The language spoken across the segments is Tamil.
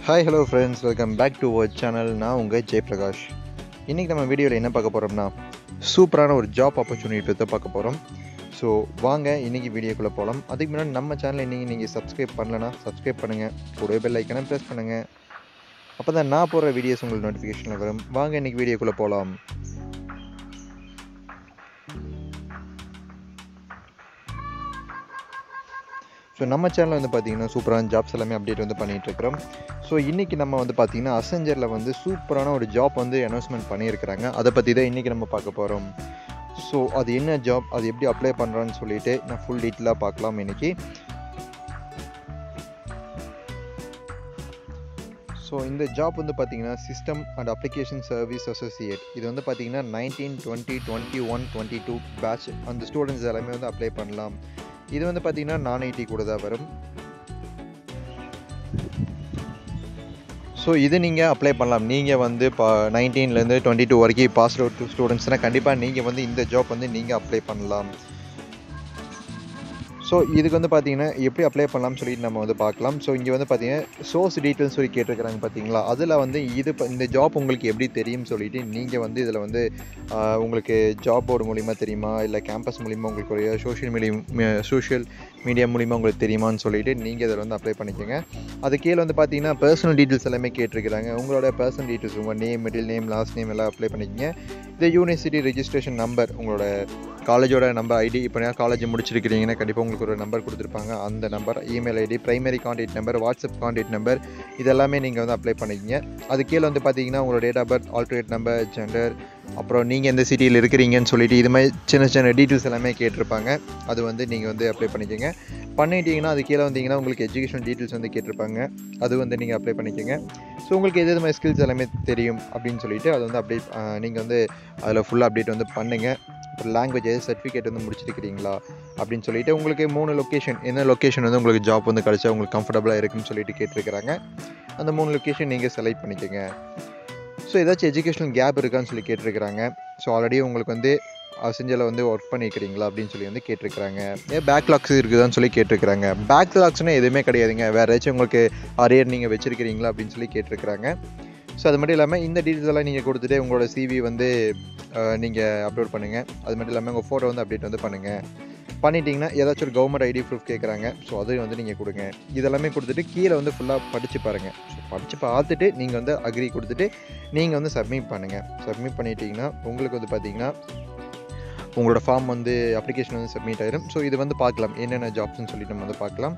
hi hello friends welcome back to our channel நான் உங்கள் ஜெயபிரகாஷ் இன்றைக்கி நம்ம வீடியோவில் என்ன பார்க்க போகிறோம்னா சூப்பரான ஒரு ஜாப் ஆப்பர்ச்சுனிட்டி பற்றி பார்க்க போகிறோம் ஸோ வாங்க இன்றைக்கி வீடியோக்குள்ளே போகலாம் அதுக்கு முன்னாடி நம்ம சேனலை இன்றைக்கி நீங்கள் சப்ஸ்கிரைப் பண்ணலனா சப்ஸ்கிரைப் பண்ணுங்கள் கூடவே பெல் ஐக்கனை ப்ரெஸ் பண்ணுங்கள் அப்போ தான் நான் போடுற வீடியோஸ் உங்களுக்கு நோட்டிஃபிகேஷனில் வரும் வாங்க இன்றைக்கி வீடியோக்குள்ளே போகலாம் ஸோ நம்ம சேனலில் வந்து பார்த்தீங்கன்னா சூப்பரான ஜாப்ஸ் எல்லாமே அப்டேட் வந்து பண்ணிகிட்டு இருக்கிறோம் ஸோ இன்றைக்கி நம்ம வந்து பார்த்தீங்கன்னா அசெஞ்சரில் வந்து சூப்பரான ஒரு ஜாப் வந்து அனௌன்ஸ்மெண்ட் பண்ணியிருக்கிறாங்க அதை பற்றி தான் இன்றைக்கி நம்ம பார்க்க போகிறோம் ஸோ அது என்ன ஜாப் அது எப்படி அப்ளை பண்ணுறான்னு சொல்லிட்டு நான் ஃபுல் டீட்டெயிலாக பார்க்கலாம் இன்றைக்கி ஸோ இந்த ஜாப் வந்து பார்த்தீங்கன்னா system and application service associate இது வந்து பார்த்தீங்கன்னா nineteen twenty twenty one twenty two batch அந்த ஸ்டூடெண்ட்ஸ் எல்லாமே வந்து அப்ளை பண்ணலாம் இது வந்து பார்த்தீங்கன்னா நான் ஐடி கூட தான் வரும் ஸோ இது நீங்கள் அப்ளை பண்ணலாம் நீங்கள் வந்து இப்போ நைன்டீன்லேருந்து டுவெண்ட்டி டூ வரைக்கும் பாஸ் அவுட் ஸ்டூடெண்ட்ஸ்னால் கண்டிப்பாக நீங்கள் வந்து இந்த ஜாப் வந்து நீங்கள் அப்ளை பண்ணலாம் ஸோ இதுக்கு வந்து பார்த்தீங்கன்னா எப்படி அப்ளை பண்ணலாம்னு சொல்லிட்டு நம்ம வந்து பார்க்கலாம் ஸோ இங்கே வந்து பார்த்தீங்கன்னா சோர்ஸ் டீட்டெயில்ஸ் சொல்லி கேட்டிருக்கிறாங்க பார்த்தீங்களா அதில் வந்து இது ப- இந்த ஜாப் உங்களுக்கு எப்படி தெரியும்னு சொல்லிட்டு நீங்கள் வந்து இதில் வந்து ஆஹ், உங்களுக்கு ஜாப் போர்டு மூலிமா தெரியுமா இல்லை கேம்பஸ் மூலிமா உங்களுக்கு ஒரு சோஷியல் மீடியா சோஷியல் மீடியா மூலிமா உங்களுக்கு தெரியுமான்னு சொல்லிட்டு நீங்கள் இதில் வந்து அப்ளை பண்ணிக்கோங்க அது கீழே வந்து பார்த்தீங்கன்னா பர்சனல் டீட்டெயில்ஸ் எல்லாமே கேட்டிருக்கிறாங்க உங்களோட பர்சனல் டீட்டெயில்ஸ் உங்கள் name middle name last name எல்லாம் அப்ளை பண்ணிக்கங்க இந்த யூனிவர்சிட்டி ரெஜிஸ்ட்ரேஷன் நம்பர் உங்களோட காலேஜோட நம்பர் ஐடி இப்போ நான் காலேஜ் முடிச்சிருக்கிறீங்கன்னா கண்டிப்பாக உங்களுக்கு ஒரு நம்பர் கொடுத்துருப்பாங்க அந்த number email ID primary contact number WhatsApp contact number இதெல்லாமே நீங்கள் வந்து அப்ளை பண்ணிக்கங்க அது கீழே வந்து பார்த்தீங்கன்னா உங்களோட date of birth alternate number gender அப்புறம் நீங்கள் எந்த சிட்டியில் இருக்கிறீங்கன்னு சொல்லிட்டு இது மாதிரி சின்ன சின்ன டீட்டெயில்ஸ் எல்லாமே கேட்டிருப்பாங்க அது வந்து நீங்கள் வந்து அப்ளை பண்ணிக்கோங்க பண்ணிட்டீங்கன்னா அது கீழே வந்தீங்கன்னா உங்களுக்கு எஜுகேஷன் டீட்டெயில்ஸ் வந்து கேட்டிருப்பாங்க அது வந்து நீங்கள் அப்ளை பண்ணிக்கோங்க ஸோ உங்களுக்கு எது எது மாதிரி ஸ்கில்ஸ் எல்லாமே தெரியும் அப்படின்னு சொல்லிட்டு அதை வந்து அப்டேட் நீங்கள் வந்து அதில் ஃபுல்லாக அப்டேட் வந்து பண்ணுங்கள் அப்புறம் லாங்குவேஜ் எது சர்டிஃபிகேட் வந்து முடிச்சிருக்கிறீங்களா அப்படின்னு சொல்லிட்டு உங்களுக்கு மூணு லொக்கேஷன் என்ன லொக்கேஷன் வந்து உங்களுக்கு ஜாப் வந்து கிடச்சா உங்களுக்கு கம்ஃபர்டபுளாக இருக்குன்னு சொல்லிட்டு கேட்டிருக்கிறாங்க அந்த மூணு லொக்கேஷன் நீங்கள் செலக்ட் பண்ணிக்கோங்க ஸோ ஏதாச்சும் எஜுகேஷனல் கேப் இருக்கான்னு சொல்லி கேட்டிருக்கிறாங்க ஸோ ஆல்ரெடி உங்களுக்கு வந்து செஞ்சில் வந்து ஒர்க் பண்ணிக்கிறீங்களா அப்படின்னு சொல்லி வந்து கேட்டிருக்கிறாங்க ஏன் பேக்லாக்ஸ் இருக்குதான்னு சொல்லி கேட்டிருக்கிறாங்க பேக்லாக்ஸ்னால் எதுவுமே கிடையாதுங்க வேறு ஏதாச்சும் உங்களுக்கு அரியர் நீங்கள் வச்சிருக்கிறீங்களா அப்படின்னு சொல்லி கேட்டிருக்கிறாங்க ஸோ அது மட்டும் இல்லாமல் இந்த டீட்டெயில்ஸ் எல்லாம் நீங்கள் கொடுத்துட்டு உங்களோட சிவி வந்து நீங்கள் அப்லோட் பண்ணுங்கள் அது மட்டும் இல்லாமல் உங்கள் ஃபோட்டோ வந்து அப்டேட் வந்து பண்ணுங்கள் பண்ணிட்டீங்கன்னா ஏதாச்சும் ஒரு கவர்மெண்ட் ஐடி ப்ரூஃப் கேட்குறாங்க ஸோ அது வந்து நீங்கள் கொடுங்க இதெல்லாமே கொடுத்துட்டு கீழே வந்து ஃபுல்லாக படித்து பாருங்கள் ஸோ படித்து பார்த்துட்டு நீங்கள் வந்து அக்ரி கொடுத்துட்டு நீங்கள் வந்து சப்மிட் பண்ணுங்கள் சப்மிட் பண்ணிட்டீங்கன்னா உங்களுக்கு வந்து பார்த்தீங்கன்னா உங்களோட ஃபார்ம் வந்து அப்ளிகேஷன் வந்து சப்மிட் ஆயிரும் ஸோ இது வந்து பார்க்கலாம் என்னென்ன ஜாப்ஸ்னு சொல்லிட்டு நம்ம வந்து பார்க்கலாம்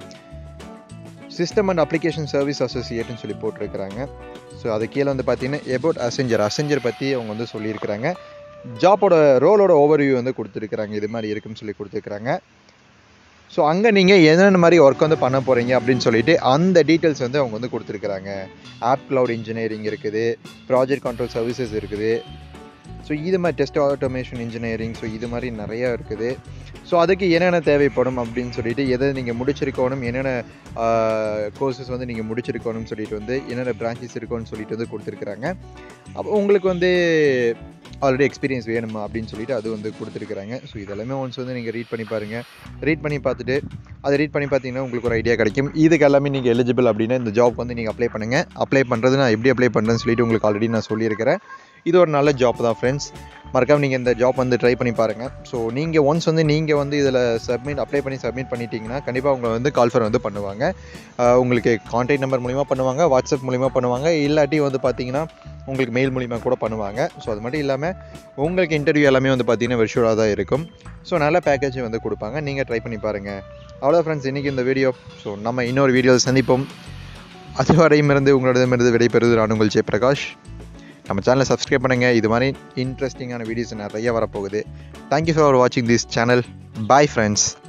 சிஸ்டம் அண்ட் அப்ளிகேஷன் சர்வீஸ் அசோசியேட்னு சொல்லி போட்டிருக்கிறாங்க ஸோ அது கீழே வந்து பார்த்தீங்கன்னா எபவுட் அசெஞ்சர் அசெஞ்சர் பற்றி அவங்க வந்து சொல்லியிருக்கிறாங்க ஜாப்போட ரோலோட ஓவர்வியூ வந்து கொடுத்துருக்குறாங்க இது மாதிரி இருக்குன்னு சொல்லி கொடுத்துருக்குறாங்க ஸோ அங்கே நீங்கள் என்னென்ன மாதிரி ஒர்க் வந்து பண்ண போகிறீங்க அப்படின்னு சொல்லிட்டு அந்த டீட்டெயில்ஸ் வந்து அவங்க வந்து கொடுத்துருக்குறாங்க ஆப் கிளவுட் இன்ஜினியரிங் இருக்குது ப்ராஜெக்ட் கண்ட்ரோல் சர்வீசஸ் இருக்குது ஸோ இது மாதிரி டெஸ்ட் ஆட்டோமேஷன் இன்ஜினியரிங் ஸோ இது மாதிரி நிறையா இருக்குது ஸோ அதுக்கு என்னென்ன தேவைப்படும் அப்படின்னு சொல்லிட்டு எதை நீங்கள் முடிச்சிருக்கணும் என்னென்ன கோர்சஸ் வந்து நீங்கள் முடிச்சிருக்கணும்னு சொல்லிட்டு வந்து என்னென்ன பிரான்ச்சஸ் இருக்கும்னு சொல்லிட்டு வந்து கொடுத்துருக்குறாங்க அப்போ உங்களுக்கு வந்து ஆல்ரெடி எக்ஸ்பீரியன்ஸ் வேணுமா அப்படின்னு சொல்லிட்டு அது வந்து கொடுத்துருக்குறாங்க ஸோ இதெல்லாமே ஒன்ஸ் வந்து நீங்கள் ரீட் பண்ணி பாருங்கள் ரீட் பண்ணி பார்த்துட்டு அதை ரீட் பண்ணி பார்த்தீங்கன்னா உங்களுக்கு ஒரு ஐடியா கிடைக்கும் இதுக்கு எல்லாமே நீங்கள் எலிஜிபிள் அப்படின்னா இந்த ஜாப் வந்து நீங்கள் அப்ளை பண்ணுங்கள் அப்ளை பண்ணுறது நான் எப்படி அப்ளை பண்ணுறேன்னு சொல்லிட்டு உங்களுக்கு ஆல்ரெடி நான் சொல்லியிருக்கிறேன் இது ஒரு நல்ல ஜாப் தான் ஃப்ரெண்ட்ஸ் மறக்காம நீங்கள் இந்த ஜாப் வந்து ட்ரை பண்ணி பாருங்கள் ஸோ நீங்கள் ஒன்ஸ் வந்து நீங்கள் வந்து இதில் சப்மிட் அப்ளை பண்ணி சப்மிட் பண்ணிட்டீங்கன்னா கண்டிப்பாக உங்களை வந்து கால் ஃபர் வந்து பண்ணுவாங்க ஆஹ் உங்களுக்கு கான்டாக்ட் நம்பர் மூலிமா பண்ணுவாங்க வாட்ஸ்அப் மூலிமா பண்ணுவாங்க இல்லாட்டி வந்து பார்த்தீங்கன்னா உங்களுக்கு மெயில் மூலிமா கூட பண்ணுவாங்க ஸோ அது மட்டும் இல்லாமல் உங்களுக்கு இன்டர்வியூ எல்லாமே வந்து பார்த்தீங்கன்னா விர்ச்சுவலாக தான் இருக்கும் ஸோ நல்ல பேக்கேஜ் வந்து கொடுப்பாங்க நீங்கள் ட்ரை பண்ணி பாருங்கள் அவ்வளோ ஃப்ரெண்ட்ஸ் இன்றைக்கி இந்த வீடியோ ஸோ நம்ம இன்னொரு வீடியோவில் சந்திப்போம் அதுவரையும் இருந்து உங்களிடமிருந்து விடைபெறுவது நான் உங்கள் ஜெயபிரகாஷ் நம்ம சேனலை சப்ஸ்கிரைப் பண்ணுங்கள் இது மாதிரி இன்ட்ரெஸ்டிங்கான வீடியோஸ் நிறைய வரப்போகுது தேங்க்யூ ஃபார் வாட்சிங் திஸ் சேனல் பாய் ஃப்ரெண்ட்ஸ்